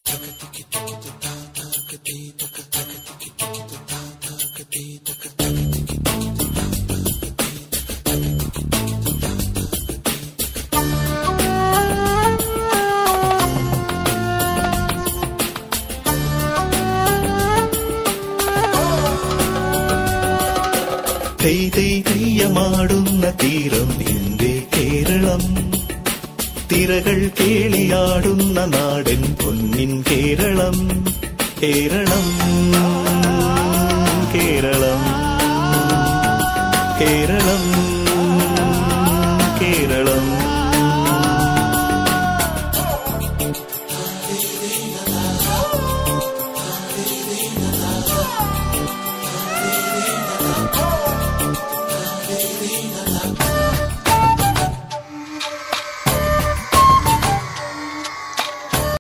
തൈ തൈ തെയ്യമാടുന്ന തീരം എന്റെ കേരളം തിരകൾ കേളിയാടുന്ന നാടൻ പൊന്നിൻ കേരളം കേരളം കേരളം